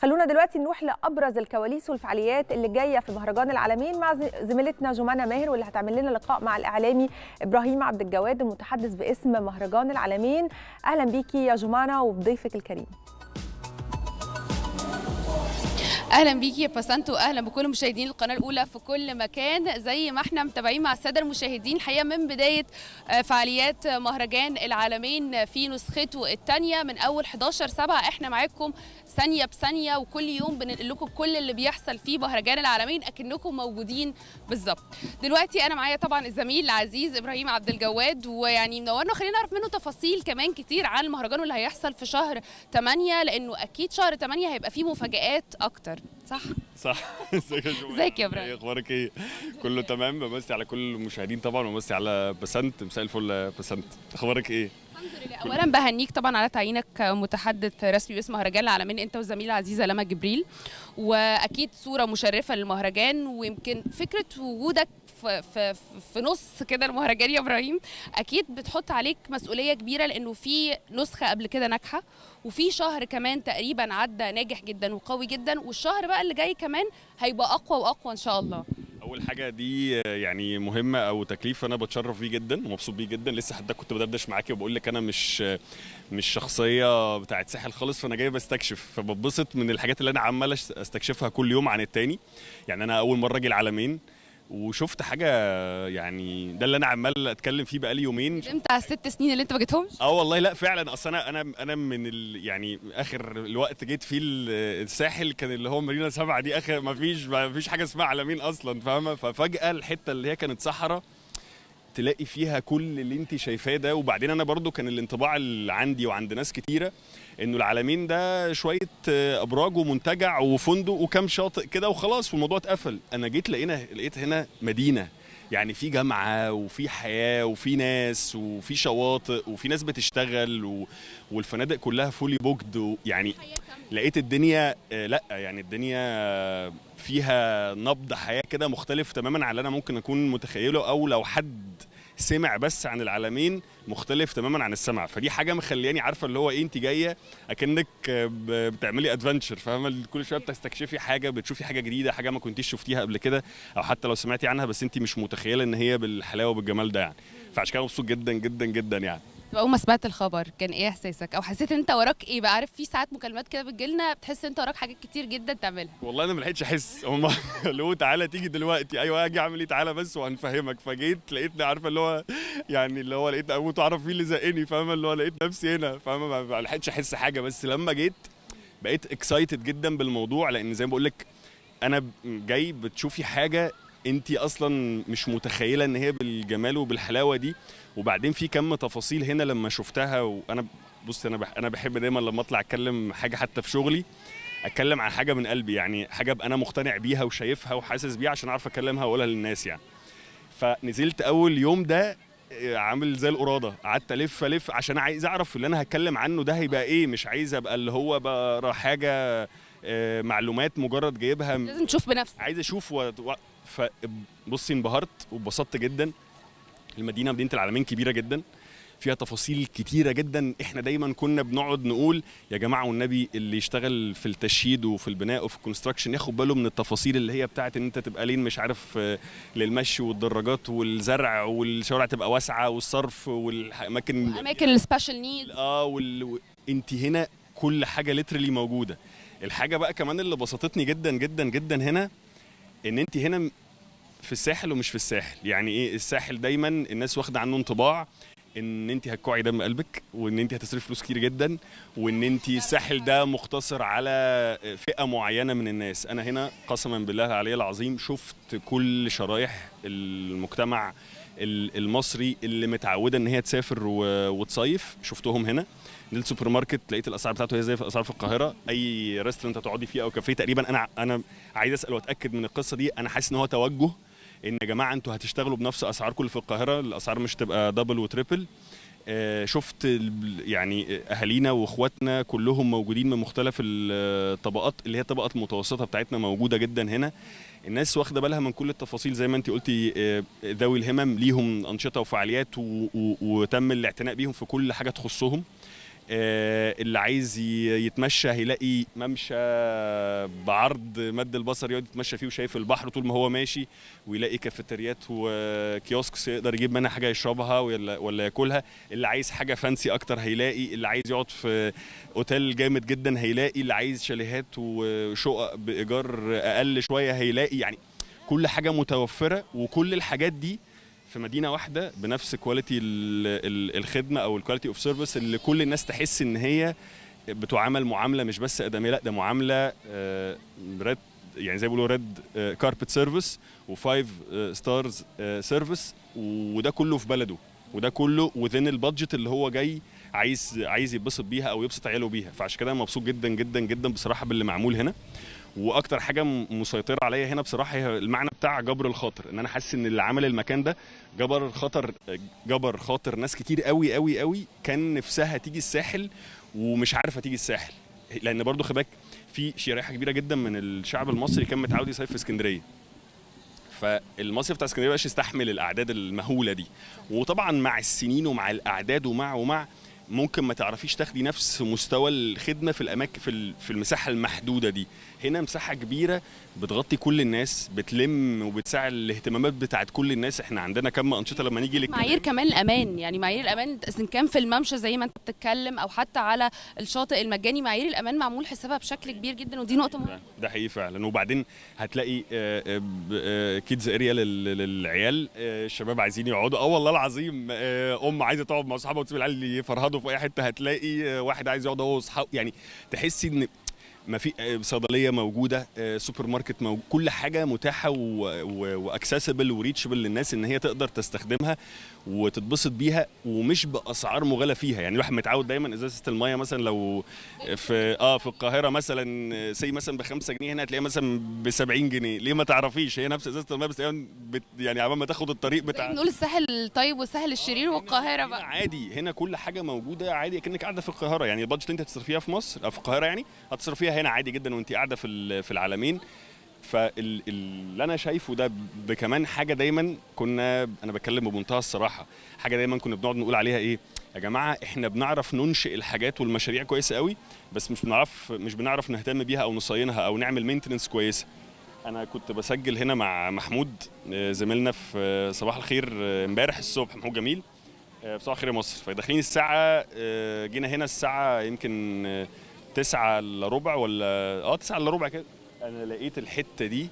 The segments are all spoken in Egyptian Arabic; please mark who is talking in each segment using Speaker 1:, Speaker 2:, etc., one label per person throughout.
Speaker 1: خلونا دلوقتي نروح لابرز الكواليس والفعاليات اللي جايه في مهرجان العالمين مع زميلتنا جمانه ماهر واللي هتعمل لنا لقاء مع الاعلامي ابراهيم عبد الجواد المتحدث باسم مهرجان العالمين اهلا بيكي يا جمانه وبضيفك الكريم
Speaker 2: اهلا بيكي يا باسانتو اهلا بكل مشاهدين القناه الاولى في كل مكان زي ما احنا متابعين مع الساده المشاهدين الحقيقه من بدايه فعاليات مهرجان العالمين في نسخته الثانيه من اول 11 7 احنا معاكم ثانيه بثانيه وكل يوم بننقل لكم كل اللي بيحصل في مهرجان العالمين اكنكم موجودين بالظبط دلوقتي انا معايا طبعا الزميل العزيز ابراهيم عبد الجواد ويعني منورنا خلينا نعرف منه تفاصيل كمان كتير عن المهرجان واللي هيحصل في شهر 8 لانه اكيد شهر 8 هيبقى فيه مفاجات اكتر صح
Speaker 3: صح ازيك يا جماعه
Speaker 2: ازيك يا ابراهيم
Speaker 3: اخبارك ايه كله تمام بمسي على كل المشاهدين طبعا وبمسي على بسنت مساء الفل بسنت اخبارك ايه
Speaker 2: الحمد لله اولا بهنيك طبعا على تعيينك متحدث رسمي باسم مهرجان العالمين انت والزميله العزيزه لما جبريل واكيد صوره مشرفه للمهرجان ويمكن فكره وجودك في في في نص كده المهرجان يا ابراهيم اكيد بتحط عليك مسؤوليه كبيره لانه في نسخه قبل كده ناجحه وفي شهر كمان تقريبا عدى ناجح جدا وقوي جدا والشهر بقى اللي جاي كمان هيبقى اقوى واقوى ان شاء الله
Speaker 3: اول حاجه دي يعني مهمه او تكليف انا بتشرف بيه جدا ومبسوط بيه جدا لسه حتى كنت بدردش معاكي وبقول لك انا مش مش شخصيه بتاعت ساحل خالص فانا جاي بستكشف فببسط من الحاجات اللي انا عمال استكشفها كل يوم عن التاني يعني انا اول مره اجي العالمين وشفت حاجه يعني ده اللي انا عمال اتكلم فيه بقالي يومين
Speaker 2: ندمت على الست سنين اللي انت ما جيتهمش
Speaker 3: اه والله لا فعلا اصل انا انا انا من ال يعني اخر الوقت جيت فيه الساحل كان اللي هو مارينا سبعة دي اخر ما فيش ما فيش حاجه اسمها عالمين اصلا فاهمه ففجاه الحته اللي هي كانت صحراء تلاقي فيها كل اللي انت شايفاه ده وبعدين انا برضو كان الانطباع اللي عندي وعند ناس كتيره انه العالمين ده شويه ابراج ومنتجع وفندق وكام شاطئ كده وخلاص والموضوع اتقفل انا جيت لقينا لقيت هنا مدينه يعني في جامعه وفي حياه وفي ناس وفي شواطئ وفي ناس بتشتغل و... والفنادق كلها فولي بوكد يعني لقيت الدنيا لا يعني الدنيا فيها نبض حياه كده مختلف تماما عن اللي انا ممكن اكون متخيله او لو حد سمع بس عن العالمين مختلف تماما عن السمع فدي حاجه مخلياني عارفه اللي هو ايه انت جايه اكنك بتعملي ادفنتشر فاهمه كل شويه بتستكشفي حاجه بتشوفي حاجه جديده حاجه ما كنتيش شفتيها قبل كده او حتى لو سمعتي عنها بس انت مش متخيله ان هي بالحلاوه وبالجمال ده يعني فعشان كده مبسوط جدا جدا جدا يعني
Speaker 2: اول ما سمعت الخبر كان ايه احساسك او حسيت انت وراك ايه بقى عارف في ساعات مكالمات كده بتجيلنا بتحس انت وراك حاجات كتير جدا تعملها
Speaker 3: والله انا ما لحقتش احس هم اللي هو تعالى تيجي دلوقتي ايوه اجي اعمل ايه تعالى بس وهنفهمك فجيت لقيتني عارفه اللي هو يعني اللي هو لقيت اموت واعرف مين اللي زقني فاهمه اللي هو لقيت نفسي هنا فاهمه ما لحقتش احس حاجه بس لما جيت بقيت اكسايتد جدا بالموضوع لان زي ما بقول لك انا جاي بتشوفي حاجه انت اصلا مش متخيله ان هي بالجمال وبالحلاوه دي وبعدين في كم تفاصيل هنا لما شفتها وانا بص انا انا بحب دايما لما اطلع اتكلم حاجه حتى في شغلي اتكلم عن حاجه من قلبي يعني حاجه ابقى انا مقتنع بيها وشايفها وحاسس بيها عشان اعرف اكلمها واقولها للناس يعني فنزلت اول يوم ده عامل زي القراده قعدت الف الف عشان عايز اعرف اللي انا هتكلم عنه ده هيبقى ايه مش عايز ابقى اللي هو بقرا حاجه معلومات مجرد جايبها
Speaker 2: لازم تشوف بنفسك
Speaker 3: عايز اشوف و... فبصي انبهرت واتبسطت جدا المدينه مدينه العالمين كبيره جدا فيها تفاصيل كتيره جدا احنا دايما كنا بنقعد نقول يا جماعه والنبي اللي يشتغل في التشييد وفي البناء وفي الكونستراكشن ياخد باله من التفاصيل اللي هي بتاعت ان انت تبقى لين مش عارف للمشي والدراجات والزرع والشوارع تبقى واسعه والصرف والاماكن
Speaker 2: اماكن السبيشال نيد
Speaker 3: اه وال... انت هنا كل حاجه ليترلي موجوده الحاجه بقى كمان اللي بسطتني جدا جدا جدا هنا ان انت هنا في الساحل ومش في الساحل يعني ايه الساحل دايما الناس واخده عنه انطباع ان انت هتكوعي دم قلبك وان انت هتصرفي فلوس كتير جدا وان انت الساحل ده مقتصر على فئه معينه من الناس انا هنا قسما بالله العلي العظيم شفت كل شرايح المجتمع المصري اللي متعوده ان هي تسافر وتصيف شفتهم هنا نزلت سوبر ماركت لقيت الاسعار بتاعته هي زي الاسعار في القاهره اي ريستورانت هتقعدي فيه او كافيه تقريبا انا انا عايز اسال واتاكد من القصه دي انا حاسس ان هو توجه ان يا جماعه انتوا هتشتغلوا بنفس اسعاركم اللي في القاهره الاسعار مش تبقى دبل وتريبل آه شفت يعني اهالينا واخواتنا كلهم موجودين من مختلف الطبقات اللي هي الطبقات المتوسطه بتاعتنا موجوده جدا هنا الناس واخده بالها من كل التفاصيل زي ما انت قلتي آه ذوي الهمم ليهم انشطه وفعاليات وتم الاعتناء بيهم في كل حاجه تخصهم آه، اللي عايز ي- يتمشى هيلاقي ممشى بعرض مد البصر يقعد يتمشى فيه وشايف البحر طول ما هو ماشي ويلاقي كافيتريات وكيوسكس يقدر يجيب منها حاجه يشربها ولا ولا ياكلها اللي عايز حاجه فانسي اكتر هيلاقي اللي عايز يقعد في اوتيل جامد جدا هيلاقي اللي عايز شاليهات وشقق بايجار اقل شويه هيلاقي يعني كل حاجه متوفره وكل الحاجات دي في مدينه واحده بنفس كواليتي الخدمه او الكواليتي اوف سيرفيس اللي كل الناس تحس ان هي بتعامل معامله مش بس ادميه لا ده معامله ريد يعني زي ما بيقولوا ريد كاربت سيرفيس وفايف ستارز سيرفيس وده كله في بلده وده كله وذين البادجت اللي هو جاي عايز عايز يتبسط بيها او يبسط عياله بيها فعشان كده أنا مبسوط جدا جدا جدا بصراحه باللي معمول هنا واكتر حاجه م- مسيطره عليا هنا بصراحه هي المعنى بتاع جبر الخاطر ان انا حاسس ان اللي عمل المكان ده جبر خاطر جبر خاطر ناس كتير قوي قوي قوي كان نفسها تيجي الساحل ومش عارفه تيجي الساحل لان برضو خد بالك في شريحه كبيره جدا من الشعب المصري كان متعود يصيف في اسكندريه فالمصيف بتاع اسكندريه مبقاش يستحمل الاعداد المهوله دي وطبعا مع السنين ومع الاعداد ومع ومع ممكن ما تعرفيش تاخدي نفس مستوى الخدمه في الاماكن في ال- في المساحه المحدوده دي هنا مساحه كبيره بتغطي كل الناس بتلم وبتساعد الاهتمامات بتاعت كل الناس احنا عندنا كم انشطه لما نيجي لك
Speaker 2: معايير كمان الامان يعني معايير الامان ان كان في الممشى زي ما انت بتتكلم او حتى على الشاطئ المجاني معايير الامان معمول حسابها بشكل كبير جدا ودي نقطه مهمه
Speaker 3: ده حقيقي فعلا وبعدين هتلاقي كيدز اريا للعيال آه، الشباب عايزين يقعدوا اه والله العظيم آه، ام عايزه تقعد مع اصحابها وتسيب العيال يفرهدوا في اي حته هتلاقي آه، واحد عايز يقعد هو واصحابه يعني تحسي ان ما في آه، صيدليه موجوده آه، سوبر ماركت موجود كل حاجه متاحه واكسسبل وريتشبل للناس ان هي تقدر تستخدمها وتتبسط بيها ومش باسعار مغالى فيها يعني الواحد متعود دايما ازازه الميه مثلا لو في اه في القاهره مثلا سي مثلا ب 5 جنيه هنا هتلاقيها مثلا ب 70 جنيه ليه ما تعرفيش هي نفس ازازه الميه بس هي بت يعني عبال ما تاخد الطريق بتاع
Speaker 2: بنقول الساحل الطيب والساحل الشرير والقاهره
Speaker 3: هنا
Speaker 2: بقى
Speaker 3: عادي هنا كل حاجه موجوده عادي كانك قاعده في القاهره يعني البادجت اللي انت هتصرفيها في مصر او في القاهره يعني هتصرفيها هنا عادي جدا وانت قاعده في ال- في العالمين فاللي انا شايفه ده بكمان حاجه دايما كنا انا بتكلم بمنتهى الصراحه حاجه دايما كنا بنقعد نقول عليها ايه يا جماعه احنا بنعرف ننشئ الحاجات والمشاريع كويسه قوي بس مش بنعرف مش بنعرف نهتم بيها او نصينها او نعمل مينتننس كويسه انا كنت بسجل هنا مع محمود آه، زميلنا في آه، صباح الخير آه، امبارح الصبح محمود جميل آه، في صباح الخير يا مصر فداخلين الساعه آه، جينا هنا الساعه يمكن آه، تسعة الا ربع ولا اه تسعة الا ربع كده انا لقيت الحته دي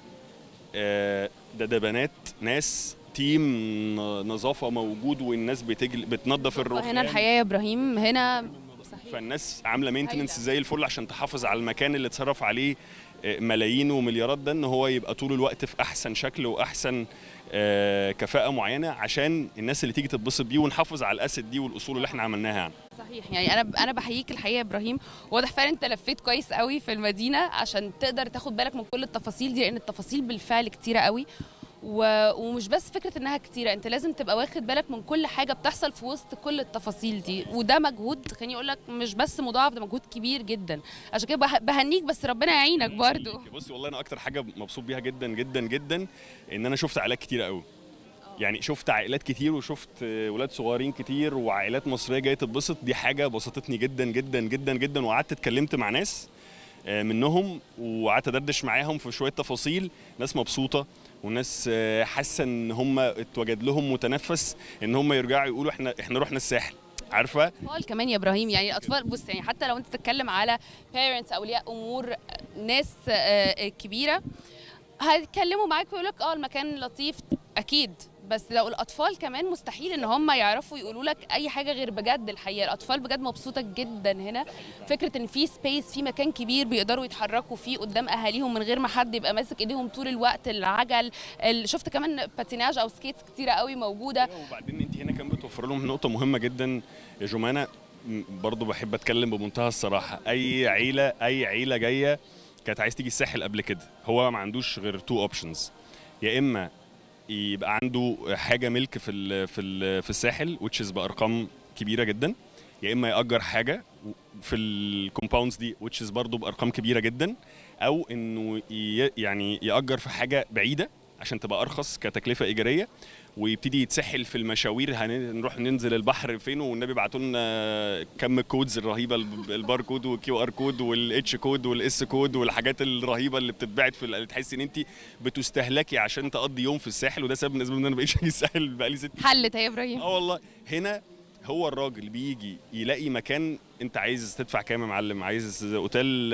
Speaker 3: آه، ده ده بنات ناس تيم ن- نظافه موجود والناس بتجل بتنظف الرخام
Speaker 2: هنا الحياه يا ابراهيم هنا صحيح
Speaker 3: فالناس عامله مينتننس
Speaker 2: هايلة.
Speaker 3: زي الفل عشان تحافظ على المكان اللي اتصرف عليه آه، ملايين ومليارات ده ان هو يبقى طول الوقت في احسن شكل واحسن آه، كفاءه معينه عشان الناس اللي تيجي تتبسط بيه ونحافظ على الاسد دي والاصول اللي احنا عملناها يعني
Speaker 2: صحيح يعني انا انا بحييك الحقيقه يا ابراهيم واضح فعلا انت لفيت كويس قوي في المدينه عشان تقدر تاخد بالك من كل التفاصيل دي لان التفاصيل بالفعل كتيره قوي و... ومش بس فكره انها كتيره انت لازم تبقى واخد بالك من كل حاجه بتحصل في وسط كل التفاصيل دي وده مجهود خليني اقول لك مش بس مضاعف ده مجهود كبير جدا عشان كده بح- بهنيك بس ربنا يعينك برضو
Speaker 3: بصي والله انا اكتر حاجه مبسوط بيها جدا جدا جدا ان انا شفت عائلات كتيره قوي يعني شفت عائلات كتير وشفت آه، ولاد صغيرين كتير وعائلات مصريه جايه تتبسط دي حاجه بسطتني جدا جدا جدا جدا وقعدت اتكلمت مع ناس آه، منهم وقعدت ادردش معاهم في شويه تفاصيل ناس مبسوطه وناس آه، حاسه ان هم اتوجد لهم متنفس ان هم يرجعوا يقولوا احنا احنا رحنا الساحل عارفه
Speaker 2: الاطفال كمان يا ابراهيم يعني الاطفال بص يعني حتى لو انت تتكلم على بيرنتس اولياء امور ناس آه، آه، كبيره هيتكلموا معاك ويقول لك اه المكان لطيف اكيد بس لو الاطفال كمان مستحيل ان هم يعرفوا يقولوا لك اي حاجه غير بجد الحقيقه الاطفال بجد مبسوطه جدا هنا فكره ان في سبيس في مكان كبير بيقدروا يتحركوا فيه قدام اهاليهم من غير ما حد يبقى ماسك ايديهم طول الوقت العجل ال- شفت كمان باتيناج او سكيتس كتيره قوي موجوده
Speaker 3: وبعدين انت هنا كمان بتوفر لهم نقطه مهمه جدا يا جمانه م- برضو بحب اتكلم بمنتهى الصراحه اي عيله اي عيله جايه كانت عايز تيجي الساحل قبل كده هو ما عندوش غير تو اوبشنز يا اما يبقى عنده حاجه ملك في ال في ال في الساحل which is بارقام كبيره جدا يا اما ياجر حاجه في الكومباوندز دي which is برضه بارقام كبيره جدا او انه ي- يعني ياجر في حاجه بعيده عشان تبقى ارخص كتكلفه ايجاريه ويبتدي يتسحل في المشاوير هنروح ننزل البحر فين والنبي ابعتوا لنا كم الكودز الرهيبه الب- الباركود والكيو ار كود والاتش كود والاس كود والحاجات الرهيبه اللي بتتبعت في ال- تحسي ان انت بتستهلكي عشان تقضي يوم في الساحل وده سبب بالنسبه لي ان انا ما بقيتش اجي الساحل بقالي ست
Speaker 2: حلت يا ابراهيم
Speaker 3: اه والله هنا هو الراجل بيجي يلاقي مكان انت عايز تدفع كام يا معلم عايز اوتيل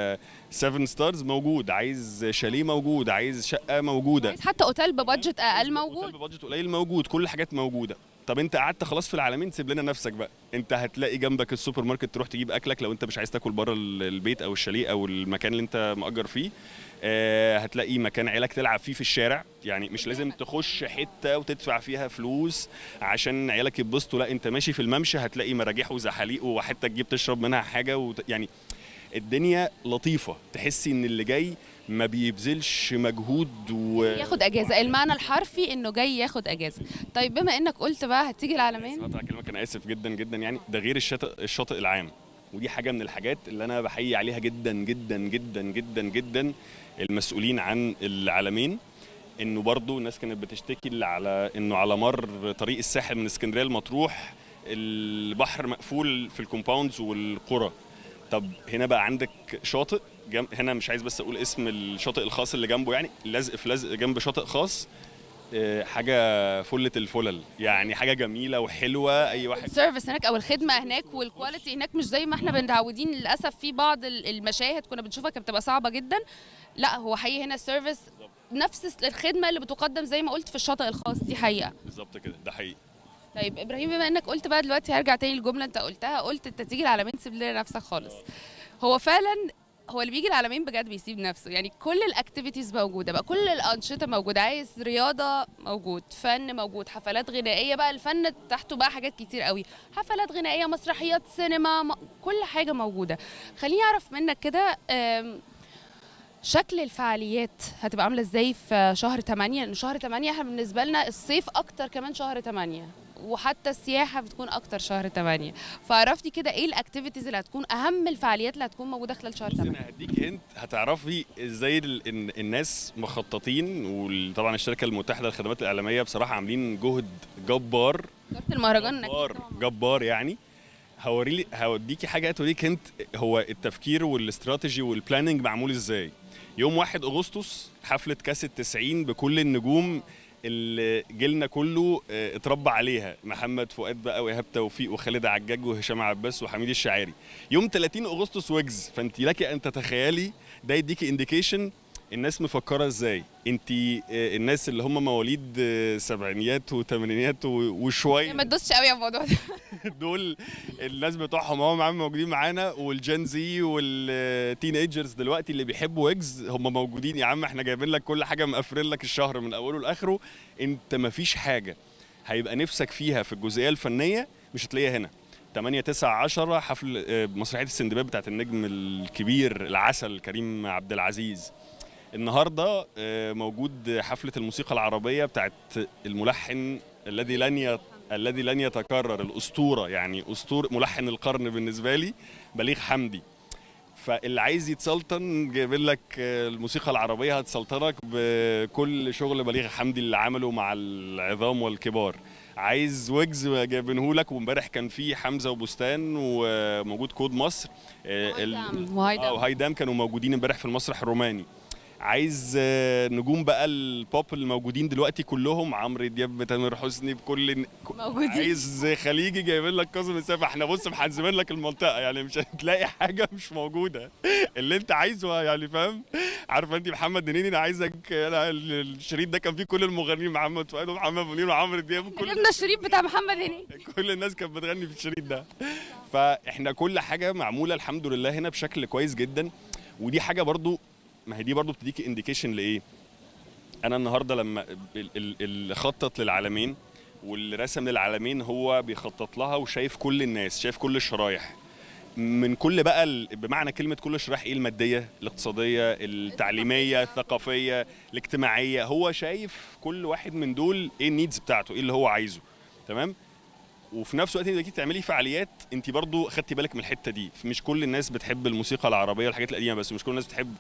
Speaker 3: 7 ستارز موجود عايز شاليه موجود عايز شقه موجوده
Speaker 2: عايز حتى اوتيل ببادجت اقل
Speaker 3: اوتيل
Speaker 2: موجود
Speaker 3: ببادجت قليل موجود كل الحاجات موجوده طب انت قعدت خلاص في العالمين سيب لنا نفسك بقى انت هتلاقي جنبك السوبر ماركت تروح تجيب اكلك لو انت مش عايز تاكل بره ال- البيت او الشاليه او المكان اللي انت مأجر فيه آه هتلاقي مكان عيالك تلعب فيه في الشارع يعني مش لازم تخش حته وتدفع فيها فلوس عشان عيالك يتبسطوا لا انت ماشي في الممشى هتلاقي مراجيح وزحاليق وحته تجيب تشرب منها حاجه وت... يعني الدنيا لطيفه تحسي ان اللي جاي ما بيبذلش مجهود و...
Speaker 2: ياخد اجازه المعنى الحرفي انه جاي ياخد اجازه طيب بما انك قلت بقى هتيجي العالمين
Speaker 3: هقطع كلمك انا اسف جدا جدا يعني ده غير الشاطئ الشاطئ العام ودي حاجه من الحاجات اللي انا بحيي عليها جدا جدا جدا جدا جدا المسؤولين عن العالمين انه برضو الناس كانت بتشتكي اللي على انه على مر طريق الساحل من اسكندريه لمطروح البحر مقفول في الكومباوندز والقرى طب هنا بقى عندك شاطئ جم... هنا مش عايز بس اقول اسم الشاطئ الخاص اللي جنبه يعني لازق في لازق جنب شاطئ خاص آه، حاجه فله الفلل يعني حاجه جميله وحلوه اي واحد
Speaker 2: السيرفيس هناك او الخدمه هناك والكواليتي هناك مش زي ما احنا متعودين للاسف في بعض ال- المشاهد كنا بنشوفها كانت بتبقى صعبه جدا لا هو حقيقي هنا السيرفيس نفس الخدمه اللي بتقدم زي ما قلت في الشاطئ الخاص دي حقيقه
Speaker 3: بالظبط كده ده حقيقي
Speaker 2: طيب ابراهيم بما انك قلت بقى دلوقتي هرجع تاني الجمله انت قلتها قلت انت تيجي العالمين تسيب لنا نفسك خالص هو فعلا هو اللي بيجي العالمين بجد بيسيب نفسه يعني كل الاكتيفيتيز موجوده بقى كل الانشطه موجوده عايز رياضه موجود فن موجود حفلات غنائيه بقى الفن تحته بقى حاجات كتير قوي حفلات غنائيه مسرحيات سينما م... كل حاجه موجوده خليني اعرف منك كده أم، شكل الفعاليات هتبقى عامله ازاي في شهر 8 لان شهر 8 احنا بالنسبه لنا الصيف اكتر كمان شهر 8 وحتى السياحه بتكون اكتر شهر 8 فعرفتي كده ايه الاكتيفيتيز اللي هتكون اهم الفعاليات اللي هتكون موجوده خلال شهر
Speaker 3: بس
Speaker 2: 8
Speaker 3: انا هديك هنت هتعرفي ازاي ال- إن- الناس مخططين وطبعا الشركه المتحده للخدمات الاعلاميه بصراحه عاملين جهد جبار
Speaker 2: وزاره المهرجان أكيد
Speaker 3: جبار
Speaker 2: طبعاً.
Speaker 3: جبار يعني هوري هوديكي حاجه توريك انت هو التفكير والاستراتيجي والبلاننج معمول ازاي يوم 1 اغسطس حفله كاس التسعين بكل النجوم اللي جيلنا كله اه، اتربى عليها محمد فؤاد بقى وايهاب توفيق وخالد عجاج وهشام عباس وحميد الشاعري يوم 30 اغسطس ويجز فانت لك ان تتخيلي ده يديكي انديكيشن الناس مفكره ازاي انت اه، الناس اللي هم مواليد اه، سبعينيات وثمانينيات وشويه
Speaker 2: ما تدوسش قوي على الموضوع ده
Speaker 3: دول الناس بتوعهم هم معاهم موجودين معانا والجين زي والتين ايجرز دلوقتي اللي بيحبوا ويجز هم موجودين يا عم احنا جايبين لك كل حاجه مقفلين لك الشهر من اوله لاخره انت مفيش حاجه هيبقى نفسك فيها في الجزئيه الفنيه مش هتلاقيها هنا 8 9 10 حفل آه، مسرحيه السندباد بتاعت النجم الكبير العسل كريم عبد العزيز النهارده آه، موجود حفله الموسيقى العربيه بتاعت الملحن الذي لن يت... الذي لن يتكرر الاسطوره يعني اسطوره ملحن القرن بالنسبه لي بليغ حمدي فاللي عايز يتسلطن جايبين لك آه، الموسيقى العربيه هتسلطنك بكل شغل بليغ حمدي اللي عمله مع العظام والكبار عايز ويجز جايبينه لك وامبارح كان في حمزه وبستان وموجود كود مصر آه، ال-
Speaker 2: وهيدام وهيدام.
Speaker 3: اه وهيدام كانوا موجودين امبارح في المسرح الروماني عايز آه، نجوم بقى البوب اللي موجودين دلوقتي كلهم عمرو دياب تامر حسني بكل
Speaker 2: موجودين.
Speaker 3: عايز خليجي جايبين لك كاظم السقا احنا بص محزمين لك المنطقه يعني مش هتلاقي حاجه مش موجوده اللي انت عايزه يعني فاهم عارفه انت محمد هنيدي انا عايزك أنا الشريط ده كان فيه كل المغنيين محمد فؤاد ومحمد منير وعمرو دياب كل
Speaker 2: جبنا الشريط بتاع محمد هنيدي
Speaker 3: كل الناس كانت بتغني في الشريط ده فاحنا كل حاجه معموله الحمد لله هنا بشكل كويس جدا ودي حاجه برضو ما هي دي برضو بتديكي انديكيشن لايه انا النهارده لما ال- ال- اللي خطط للعالمين واللي رسم للعالمين هو بيخطط لها وشايف كل الناس شايف كل الشرايح من كل بقى ال- بمعنى كلمه كل الشرايح ايه الماديه الاقتصاديه التعليميه الثقافيه الاجتماعيه هو شايف كل واحد من دول ايه النيدز بتاعته ايه اللي هو عايزه تمام وفي نفس الوقت انت جيتي تعملي فعاليات انت برضو خدتي بالك من الحته دي مش كل الناس بتحب الموسيقى العربيه والحاجات القديمه بس مش كل الناس بتحب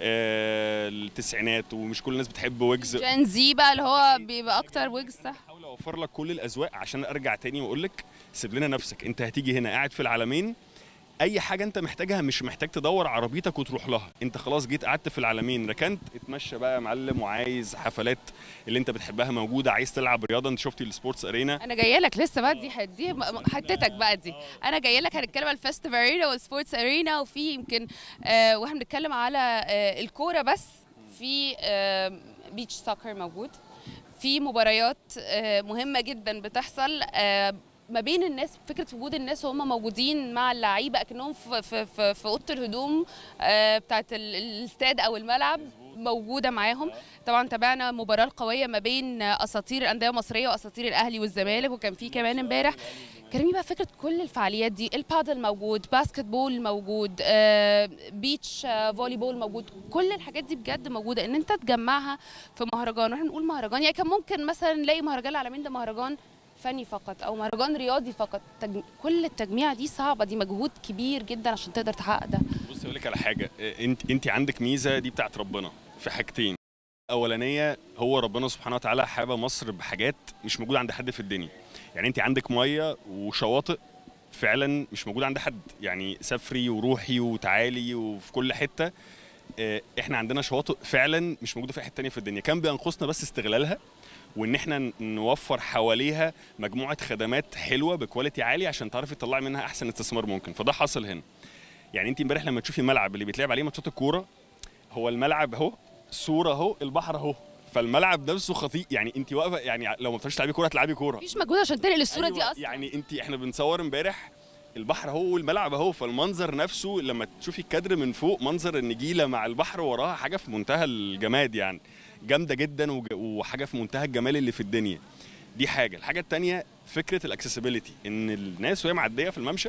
Speaker 3: آه التسعينات ومش كل الناس بتحب ويجز
Speaker 2: جان زي بقى اللي هو بيبقى اكتر ويجز صح
Speaker 3: بحاول اوفر لك كل الاذواق عشان ارجع تاني واقول لك سيب لنا نفسك انت هتيجي هنا قاعد في العالمين اي حاجه انت محتاجها مش محتاج تدور عربيتك وتروح لها انت خلاص جيت قعدت في العالمين ركنت اتمشى بقى يا معلم وعايز حفلات اللي انت بتحبها موجوده عايز تلعب رياضه انت شفتي السبورتس ارينا
Speaker 2: انا جايه لك لسه بقى دي ح- دي م- حتتك بقى دي انا جايه لك هنتكلم على الفيستيفال ارينا والسبورتس ارينا وفي يمكن آه واحنا بنتكلم على آه الكوره بس في آه بيتش سوكر موجود في مباريات آه مهمه جدا بتحصل آه ما بين الناس فكره وجود الناس وهم موجودين مع اللعيبه اكنهم في في في, في اوضه الهدوم آه بتاعت ال- الاستاد او الملعب موجوده معاهم طبعا تابعنا المباراه القويه ما بين اساطير الانديه المصريه واساطير الاهلي والزمالك وكان في كمان امبارح كلمني بقى فكره كل الفعاليات دي البادل موجود باسكت بول موجود آه، بيتش آه، فولي بول موجود كل الحاجات دي بجد موجوده ان انت تجمعها في مهرجان واحنا بنقول مهرجان يعني كان ممكن مثلا نلاقي مهرجان العالمين ده مهرجان فني فقط او مهرجان رياضي فقط تج... كل التجميع دي صعبه دي مجهود كبير جدا عشان تقدر تحقق ده
Speaker 3: بص اقول لك على حاجه اه، انت انت عندك ميزه دي بتاعت ربنا في حاجتين اولانيه هو ربنا سبحانه وتعالى حابه مصر بحاجات مش موجوده عند حد في الدنيا يعني انت عندك ميه وشواطئ فعلا مش موجوده عند حد يعني سافري وروحي وتعالي وفي كل حته اه، احنا عندنا شواطئ فعلا مش موجوده في اي حته تانيه في الدنيا كان بينقصنا بس استغلالها وان احنا ن- نوفر حواليها مجموعه خدمات حلوه بكواليتي عالي عشان تعرفي تطلعي منها احسن استثمار ممكن فده حصل هنا يعني انت امبارح لما تشوفي الملعب اللي بيتلعب عليه ماتشات الكوره هو الملعب اهو صوره اهو البحر اهو فالملعب نفسه خطير يعني انت واقفه يعني لو ما بتعرفيش تلعبي كوره هتلعبي كوره
Speaker 2: مفيش مجهود عشان تنقل الصوره دي
Speaker 3: أيوة،
Speaker 2: اصلا
Speaker 3: يعني انت احنا بنصور امبارح البحر اهو والملعب اهو فالمنظر نفسه لما تشوفي الكادر من فوق منظر النجيله مع البحر وراها حاجه في منتهى الجماد يعني جامده جدا وج- وحاجه في منتهى الجمال اللي في الدنيا دي حاجه الحاجه التانية فكره الاكسسبيليتي ان الناس وهي معديه في الممشى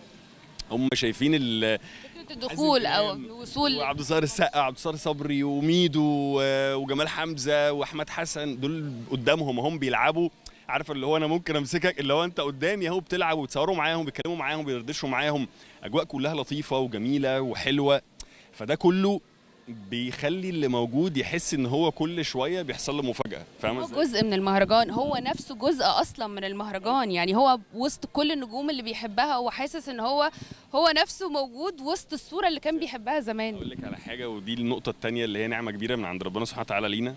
Speaker 3: هم شايفين ال
Speaker 2: فكره الدخول او
Speaker 3: إمام
Speaker 2: الوصول
Speaker 3: وعبد الظاهر السقا وعبد الظاهر صبري وميدو و- وجمال حمزه واحمد حسن دول قدامهم هم بيلعبوا عارف اللي هو انا ممكن امسكك اللي هو انت قدامي اهو بتلعب وتصوروا معاهم بيتكلموا معاهم بيردشوا معاهم اجواء كلها لطيفه وجميله وحلوه فده كله بيخلي اللي موجود يحس ان هو كل شويه بيحصل له مفاجاه فاهم
Speaker 2: هو
Speaker 3: ازاي؟
Speaker 2: جزء من المهرجان هو نفسه جزء اصلا من المهرجان يعني هو وسط كل النجوم اللي بيحبها هو حاسس ان هو هو نفسه موجود وسط الصوره اللي كان بيحبها زمان
Speaker 3: اقول لك على حاجه ودي النقطه الثانيه اللي هي نعمه كبيره من عند ربنا سبحانه وتعالى لينا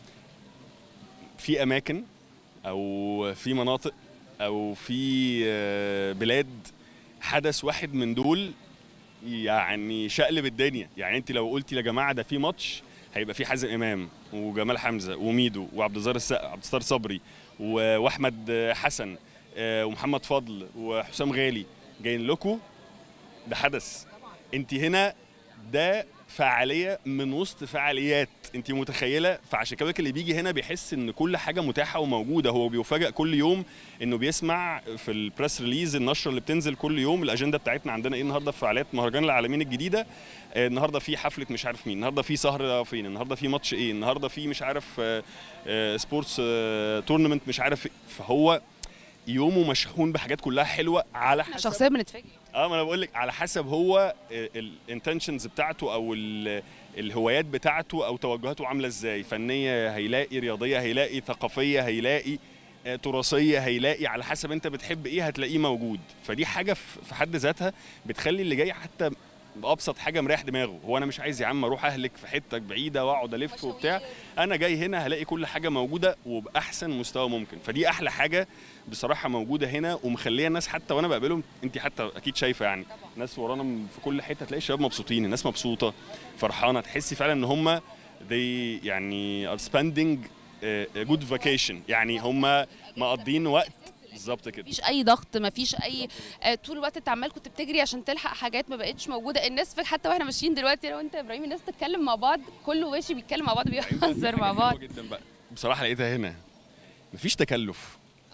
Speaker 3: في اماكن او في مناطق او في آه، بلاد حدث واحد من دول يعني شقلب الدنيا يعني انت لو قلتي يا جماعه ده في ماتش هيبقى في حازم امام وجمال حمزه وميدو وعبد الظاهر السقا وعبد الستار صبري و- واحمد حسن آه، ومحمد فضل وحسام غالي جايين لكم ده حدث انت هنا ده فعاليه من وسط فعاليات انت متخيله فعشان كده اللي بيجي هنا بيحس ان كل حاجه متاحه وموجوده هو بيفاجئ كل يوم انه بيسمع في البريس ريليز النشره اللي بتنزل كل يوم الاجنده بتاعتنا عندنا ايه النهارده في فعاليات مهرجان العالمين الجديده آه، النهارده في حفله مش عارف مين النهارده في سهره فين النهارده في ماتش ايه النهارده في مش عارف آه، آه، سبورتس آه، تورنمنت مش عارف إيه. فهو يومه مشحون بحاجات كلها حلوه على
Speaker 2: احنا
Speaker 3: حسب
Speaker 2: شخصيا بنتفاجئ
Speaker 3: اه ما انا بقول لك على حسب هو الانتنشنز بتاعته او ال- الهوايات بتاعته او توجهاته عامله ازاي فنيه هيلاقي رياضيه هيلاقي ثقافيه هيلاقي آه، تراثيه هيلاقي على حسب انت بتحب ايه هتلاقيه موجود فدي حاجه في في حد ذاتها بتخلي اللي جاي حتى بابسط حاجه مريح دماغه هو انا مش عايز يا عم اروح اهلك في حته بعيده واقعد الف وبتاع انا جاي هنا هلاقي كل حاجه موجوده وباحسن مستوى ممكن فدي احلى حاجه بصراحه موجوده هنا ومخليه الناس حتى وانا بقابلهم انت حتى اكيد شايفه يعني ناس ورانا م- في كل حته تلاقي الشباب مبسوطين الناس مبسوطه فرحانه تحسي فعلا ان هم they يعني are spending a good vacation يعني هم مقضين وقت بالظبط كده
Speaker 2: مفيش اي ضغط مفيش اي آه، طول الوقت انت عمال كنت بتجري عشان تلحق حاجات ما بقتش موجوده الناس فك حتى واحنا ماشيين دلوقتي انا وانت يا ابراهيم الناس بتتكلم مع بعض كله ماشي بيتكلم مع بعض بيهزر مع بعض
Speaker 3: حلوة جدا بقى بصراحه لقيتها هنا مفيش تكلف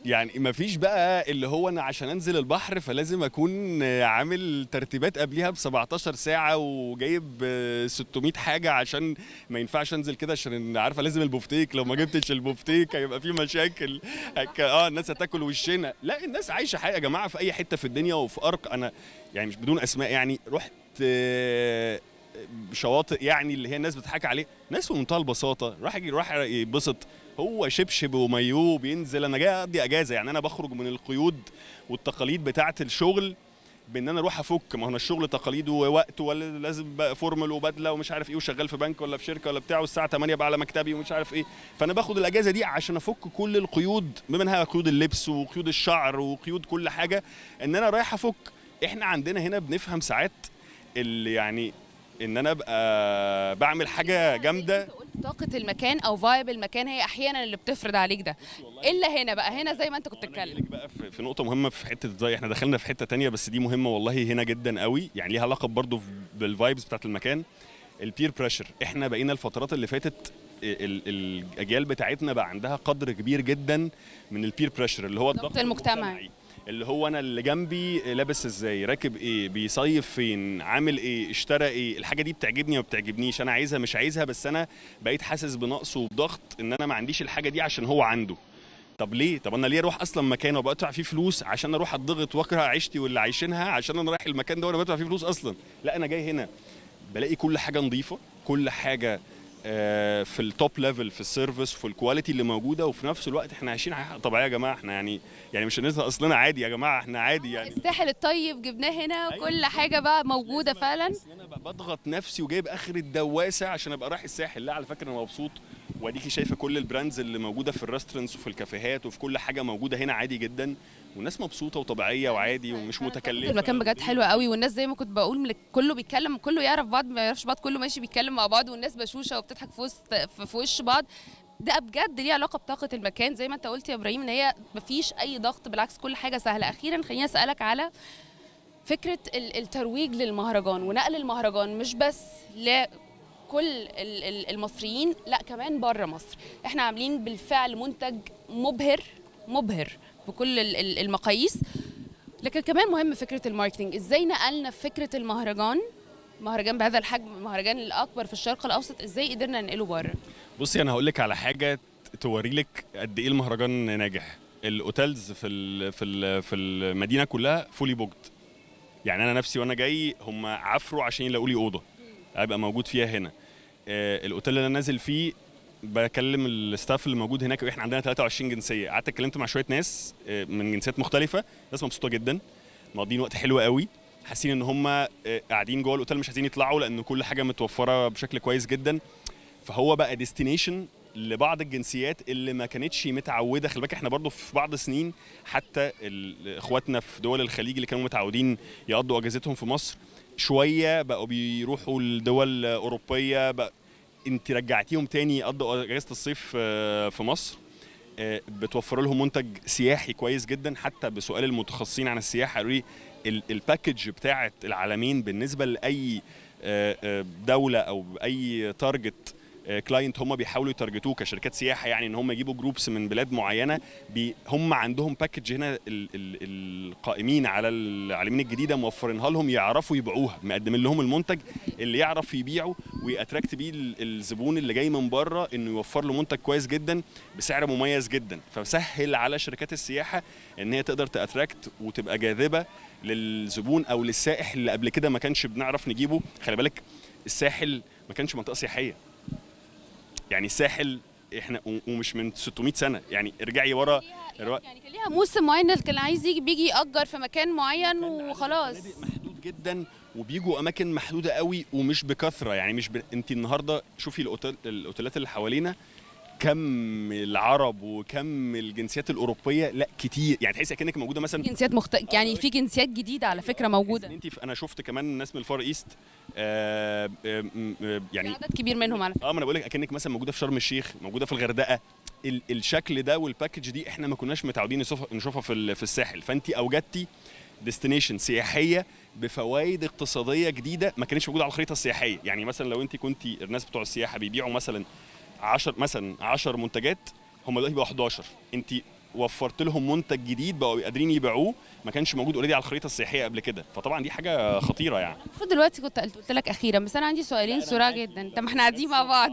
Speaker 3: يعني ما فيش بقى اللي هو انا عشان انزل البحر فلازم اكون عامل ترتيبات قبليها ب 17 ساعه وجايب 600 حاجه عشان ما ينفعش انزل كده عشان عارفه لازم البفتيك لو ما جبتش البفتيك هيبقى في مشاكل هك- اه الناس هتاكل وشنا لا الناس عايشه حياه يا جماعه في اي حته في الدنيا وفي ارق انا يعني مش بدون اسماء يعني رحت آه، شواطئ يعني اللي هي الناس بتضحك عليه ناس بمنتهى البساطه راح يجي راح يتبسط هو شبشب ومايوه بينزل انا جاي اقضي اجازه يعني انا بخرج من القيود والتقاليد بتاعه الشغل بان انا اروح افك ما هو أنا الشغل تقاليد ووقت ولا لازم بقى فورمال وبدله ومش عارف ايه وشغال في بنك ولا في شركه ولا بتاع والساعه 8 بقى على مكتبي ومش عارف ايه فانا باخد الاجازه دي عشان افك كل القيود بما انها قيود اللبس وقيود الشعر وقيود كل حاجه ان انا رايح افك احنا عندنا هنا بنفهم ساعات اللي يعني ان انا ابقى بعمل حاجه جامده
Speaker 2: أنت قلت طاقه المكان او فايب المكان هي احيانا اللي بتفرض عليك ده الا هنا بقى هنا زي ما انت كنت
Speaker 3: أنا
Speaker 2: بتتكلم
Speaker 3: جايلك بقى في- في نقطة مهمة في حتة ازاي احنا دخلنا في حتة تانية بس دي مهمة والله هنا جدا قوي يعني ليها علاقة برضه بالفايبس بتاعت المكان البير بريشر احنا بقينا الفترات اللي فاتت ال- ال- الاجيال بتاعتنا بقى عندها قدر كبير جدا من البير بريشر اللي هو
Speaker 2: الضغط
Speaker 3: الضغط
Speaker 2: المجتمعي.
Speaker 3: اللي هو انا اللي جنبي لابس ازاي راكب ايه بيصيف فين عامل ايه اشترى ايه الحاجه دي بتعجبني وما بتعجبنيش انا عايزها مش عايزها بس انا بقيت حاسس بنقص وبضغط ان انا ما عنديش الحاجه دي عشان هو عنده طب ليه طب انا ليه اروح اصلا مكان وابقى ادفع فيه فلوس عشان اروح اتضغط واكره عيشتي واللي عايشينها عشان انا رايح المكان ده وانا بدفع فيه فلوس اصلا لا انا جاي هنا بلاقي كل حاجه نظيفه كل حاجه آه، في التوب ليفل في السيرفيس وفي الكواليتي اللي موجوده وفي نفس الوقت احنا عايشين حياه طبيعيه يا جماعه احنا يعني يعني مش الناس اصلنا عادي يا جماعه احنا عادي يعني
Speaker 2: الساحل الطيب جبناه هنا
Speaker 3: أيوة
Speaker 2: وكل حاجه بقى موجوده
Speaker 3: لازم
Speaker 2: فعلا
Speaker 3: أحس إن انا بقى بضغط نفسي وجايب اخر الدواسه عشان ابقى رايح الساحل لا على فكره انا مبسوط واديكي شايفه كل البراندز اللي موجوده في الريستورانتس وفي الكافيهات وفي كل حاجه موجوده هنا عادي جدا والناس مبسوطه وطبيعيه وعادي ومش متكلفه
Speaker 2: المكان بجد حلو قوي والناس زي ما كنت بقول من- كله بيتكلم كله يعرف بعض ما يعرفش بعض كله ماشي بيتكلم مع بعض والناس بشوشه وبتضحك في وسط في في وش بعض ده بجد ليه علاقه بطاقه المكان زي ما انت قلت يا ابراهيم ان هي مفيش اي ضغط بالعكس كل حاجه سهله اخيرا خليني اسالك على فكره ال- الترويج للمهرجان ونقل المهرجان مش بس لكل ال- ال- المصريين لا كمان بره مصر احنا عاملين بالفعل منتج مبهر مبهر بكل ال- ال- المقاييس لكن كمان مهم فكره الماركتنج ازاي نقلنا فكره المهرجان مهرجان بهذا الحجم المهرجان الاكبر في الشرق الاوسط ازاي قدرنا ننقله بره
Speaker 3: بصي انا هقول لك على حاجه توري لك قد ايه المهرجان ناجح الاوتيلز في ال في ال في المدينه كلها فولي بوكد يعني انا نفسي وانا جاي هم عفروا عشان يلاقوا لي اوضه ابقى موجود فيها هنا آه، الاوتيل اللي انا نازل فيه بكلم الستاف اللي موجود هناك احنا عندنا 23 جنسيه قعدت اتكلمت مع شويه ناس آه، من جنسيات مختلفه ناس مبسوطه جدا مقضيين وقت حلو قوي حاسين ان هم آه، قاعدين جوه الاوتيل مش عايزين يطلعوا لان كل حاجه متوفره بشكل كويس جدا فهو بقى ديستنيشن لبعض الجنسيات اللي ما كانتش متعوده خلي بالك احنا برضو في بعض السنين حتى ال- اخواتنا في دول الخليج اللي كانوا متعودين يقضوا اجازتهم في مصر شويه بقوا بيروحوا لدول اوروبيه بقى انت رجعتيهم تاني يقضوا اجازه الصيف آه، في مصر آه، بتوفر لهم منتج سياحي كويس جدا حتى بسؤال المتخصصين عن السياحه قالوا لي ال- الباكج بتاعه العالمين بالنسبه لاي آه، آه، دوله او اي تارجت كلاينت هم بيحاولوا يتارجتوه كشركات سياحه يعني ان هم يجيبوا جروبس من بلاد معينه بي هم عندهم باكج هنا ال ال القائمين على العالمين الجديده موفرينها لهم يعرفوا يبيعوها مقدمين لهم المنتج اللي يعرف يبيعه ويأتراكت بيه ال- الزبون اللي جاي من بره انه يوفر له منتج كويس جدا بسعر مميز جدا فسهل على شركات السياحه ان هي تقدر تأتراكت وتبقى جاذبه للزبون او للسائح اللي قبل كده ما كانش بنعرف نجيبه خلي بالك الساحل ما كانش منطقه سياحيه يعني الساحل احنا و- ومش من 600 سنه يعني ارجعي ورا الوقت
Speaker 2: يعني كان ليها موسم معين اللي كان عايز يجي بيجي يأجر في مكان معين وخلاص
Speaker 3: فنادق محدود جدا وبيجوا اماكن محدوده قوي ومش بكثره يعني مش ب... انت النهارده شوفي الاوتيل الاوتيلات اللي حوالينا كم العرب وكم الجنسيات الاوروبيه لا كتير يعني تحسي كانك موجوده مثلا
Speaker 2: جنسيات مخت... يعني في جنسيات جديده على فكره موجوده
Speaker 3: انت انا شفت كمان ناس من الفار ايست آه آه م- آه
Speaker 2: في
Speaker 3: يعني
Speaker 2: عدد كبير منهم على فكره
Speaker 3: اه ما انا بقول لك اكنك مثلا موجوده في شرم الشيخ موجوده في الغردقه ال الشكل ده والباكج دي احنا ما كناش متعودين نشوفها نشوفها في ال- في الساحل فانت اوجدتي ديستنيشن سياحيه بفوائد اقتصاديه جديده ما كانتش موجوده على الخريطه السياحيه يعني مثلا لو انت كنت الناس بتوع السياحه بيبيعوا مثلا 10 مثلا 10 منتجات هم دلوقتي بقوا 11 انت وفرت لهم منتج جديد بقوا قادرين يبيعوه ما كانش موجود اوريدي على الخريطه السياحيه قبل كده فطبعا دي حاجه خطيره يعني
Speaker 2: المفروض دلوقتي كنت قلت قلت لك اخيرا بس انا عندي سؤالين سرعه جدا طب ما احنا قاعدين مع بعض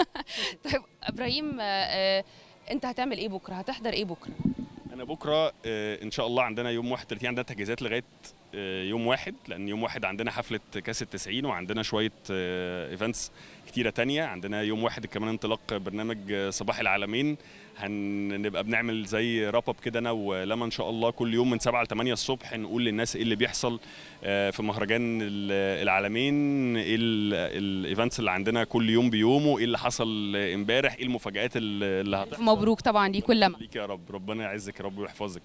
Speaker 2: طيب ابراهيم آه، آه، انت هتعمل ايه بكره هتحضر ايه بكره
Speaker 3: انا بكره آه، ان شاء الله عندنا يوم 31 عندنا تجهيزات لغايه آه، يوم واحد لان يوم واحد عندنا حفله كاس التسعين وعندنا شويه ايفنتس كتيره تانية عندنا يوم واحد كمان انطلاق برنامج آه، صباح العالمين هنبقى بنعمل زي راب اب كده انا ولما ان شاء الله كل يوم من 7 ل 8 الصبح نقول للناس ايه اللي بيحصل آه، في مهرجان ال- العالمين ايه الايفنتس اللي عندنا كل يوم بيومه ايه اللي حصل امبارح ايه المفاجآت اللي اللي هتحصل
Speaker 2: مبروك طبعا ليك لما
Speaker 3: ليك يا رب ربنا يعزك يا رب ويحفظك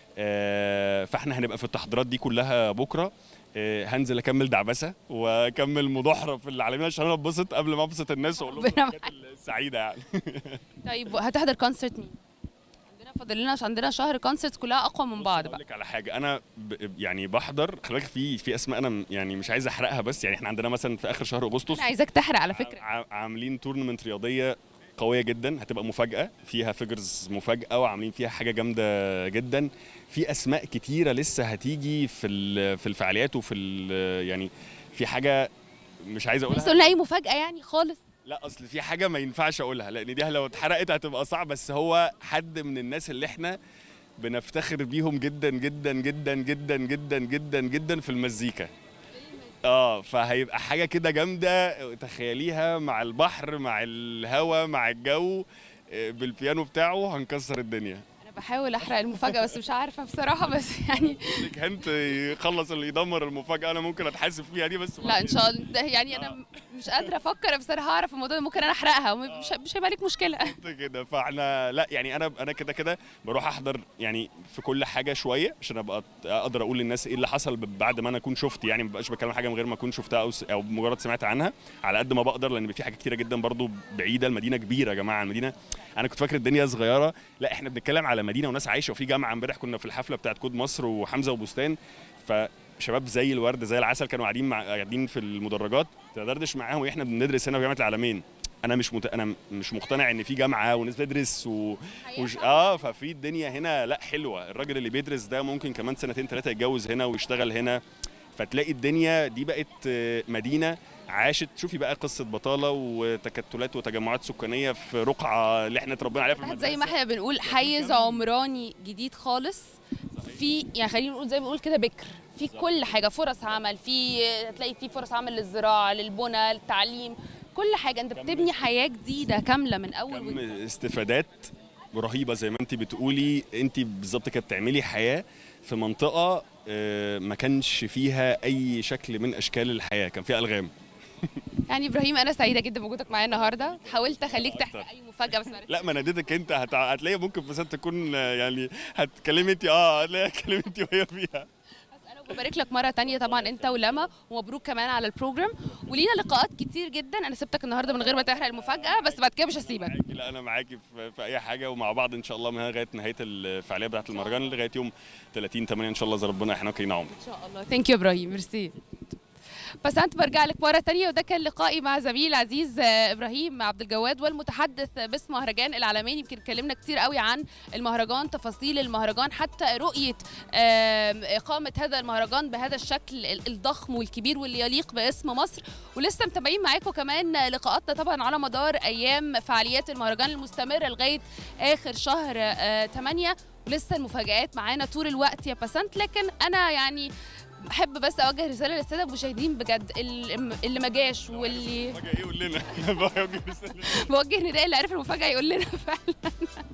Speaker 3: آه، فاحنا هنبقى في التحضيرات دي كلها بكره آه، هنزل اكمل دعبسه واكمل مضاحره في العالمين عشان انا اتبسط قبل ما ابسط الناس واقول لهم
Speaker 2: ربنا
Speaker 3: الحاجات السعيده يعني
Speaker 2: طيب هتحضر كونسرت مين عندنا فاضل لنا عندنا شهر كونسرتس كلها اقوى من بعض
Speaker 3: اقول
Speaker 2: بقى
Speaker 3: لك على حاجه انا ب... يعني بحضر خلي بالك في في اسماء انا م- يعني مش عايز احرقها بس يعني احنا عندنا مثلا في اخر شهر اغسطس
Speaker 2: انا عايزاك تحرق على فكره
Speaker 3: ع- عاملين تورنمنت رياضيه قويه جدا هتبقى مفاجاه فيها فيجرز مفاجاه وعاملين فيها حاجه جامده جدا في اسماء كتيره لسه هتيجي في ال- في الفعاليات وفي ال- يعني في حاجه مش عايز
Speaker 2: بس
Speaker 3: اقولها
Speaker 2: قلنا اي مفاجاه يعني خالص
Speaker 3: لا اصل في حاجه ما ينفعش اقولها لان دي لو اتحرقت هتبقى صعب بس هو حد من الناس اللي احنا بنفتخر بيهم جدا جدا جدا جدا جدا جدا جدا في المزيكا اه فهيبقى حاجه كده جامده تخيليها مع البحر مع الهوا مع الجو آه، بالبيانو بتاعه هنكسر الدنيا
Speaker 2: انا بحاول احرق المفاجاه بس مش عارفه بصراحه بس يعني
Speaker 3: لك هنت يخلص اللي يدمر المفاجاه انا ممكن اتحاسب فيها دي بس
Speaker 2: لا ان شاء الله ده يعني انا مش قادره افكر بس انا هعرف الموضوع ده ممكن انا احرقها ومش مش هيبقى لك مشكله
Speaker 3: بالظبط كده فاحنا لا يعني انا انا كده كده بروح احضر يعني في كل حاجه شويه عشان ابقى اقدر اقول للناس ايه اللي حصل بعد ما انا اكون شفت يعني ما ببقاش بتكلم حاجه من غير ما اكون شفتها او س- او مجرد سمعت عنها على قد ما بقدر لان في حاجات كتيره جدا برضو بعيده المدينه كبيره يا جماعه المدينه انا كنت فاكر الدنيا صغيره لا احنا بنتكلم على مدينه وناس عايشه وفي جامعه امبارح كنا في الحفله بتاعت كود مصر وحمزه وبستان فشباب زي الورد زي العسل كانوا قاعدين مع قاعدين في المدرجات تدردش معاهم واحنا بندرس هنا في جامعه العالمين انا مش مت... انا مش مقتنع ان في جامعه وناس بتدرس و... وش... اه ففي الدنيا هنا لا حلوه الراجل اللي بيدرس ده ممكن كمان سنتين ثلاثه يتجوز هنا ويشتغل هنا فتلاقي الدنيا دي بقت آه، مدينه عاشت شوفي بقى قصه بطاله وتكتلات وتجمعات سكانيه في رقعه اللي احنا اتربينا عليها في المدرسه
Speaker 2: زي ما احنا بنقول حيز عمراني جديد خالص في يعني خلينا نقول زي ما بنقول كده بكر في كل حاجه فرص عمل في هتلاقي في فرص عمل للزراعه للبنى للتعليم كل حاجه انت بتبني حياه جديده كامله من اول
Speaker 3: كم
Speaker 2: وجديد.
Speaker 3: استفادات رهيبه زي ما انت بتقولي انت بالظبط كده بتعملي حياه في منطقه آه، ما كانش فيها اي شكل من اشكال الحياه كان فيها الغام
Speaker 2: يعني ابراهيم انا سعيده جدا بوجودك معايا النهارده حاولت اخليك تحرق اي مفاجاه بس معرفتش.
Speaker 3: لا ما ناديتك انت هت- هتلاقي ممكن بس تكون آه، يعني هتكلمي انت اه هتلاقي هتكلمي انت وهي فيها
Speaker 2: انا ببارك لك مره تانية طبعا انت ولما ومبروك كمان على البروجرام ولينا لقاءات كتير جدا انا سبتك النهارده من غير ما تحرق المفاجاه بس بعد كده مش هسيبك
Speaker 3: معاكي لا انا معاكي في, في اي حاجه ومع بعض ان شاء الله من هنا لغايه نهايه الفعاليه بتاعه المهرجان لغايه يوم 30 8 ان شاء الله اذا ربنا يحيينا ويكرمنا عمر
Speaker 2: ان شاء الله ثانك يو ابراهيم ميرسي بس انت برجع لك مره تانية وده كان لقائي مع زميلي العزيز آه، ابراهيم عبد الجواد والمتحدث باسم مهرجان العالمين يمكن اتكلمنا كتير قوي عن المهرجان تفاصيل المهرجان حتى رؤيه آم، اقامه هذا المهرجان بهذا الشكل ال- الضخم والكبير واللي يليق باسم مصر ولسه متابعين معاكم كمان لقاءاتنا طبعا على مدار ايام فعاليات المهرجان المستمره لغايه اخر شهر 8 ولسه المفاجآت معانا طول الوقت يا بسنت لكن انا يعني احب بس اوجه رساله للساده المشاهدين بجد اللي اللي ما جاش واللي
Speaker 3: فجاه ايه يقول لنا بوجه رسالة.
Speaker 2: بوجه نداء اللي عرف المفاجاه يقول لنا فعلا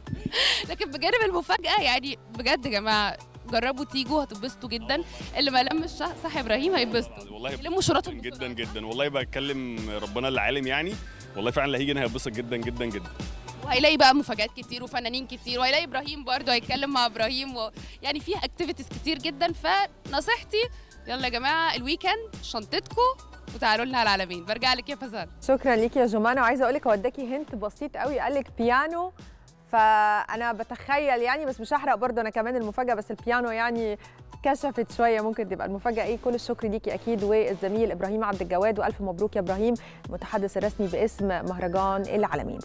Speaker 2: لكن بجانب المفاجاه يعني بجد يا جماعه جربوا تيجوا هتتبسطوا جدا اللي ما لمش صح صح يا ابراهيم هيتبسطوا
Speaker 3: والله
Speaker 2: يلموا شراطهم
Speaker 3: جدا جدا والله بتكلم ربنا العالم يعني والله فعلا اللي هيجي هنا هيتبسط جدا جدا جدا
Speaker 2: وهيلاقي بقى مفاجآت كتير وفنانين كتير وهيلاقي ابراهيم برضه هيتكلم مع ابراهيم و... يعني فيها اكتيفيتيز كتير جدا فنصيحتي يلا يا جماعه الويكند شنطتكم وتعالوا لنا على العالمين برجع لك يا فزان
Speaker 1: شكرا ليكي يا جمانه وعايزه اقول لك هو اداكي هنت بسيط قوي قال لك بيانو فانا بتخيل يعني بس مش هحرق برضه انا كمان المفاجاه بس البيانو يعني كشفت شويه ممكن تبقى المفاجاه ايه كل الشكر ليكي اكيد والزميل ابراهيم عبد الجواد والف مبروك يا ابراهيم المتحدث الرسمي باسم مهرجان العالمين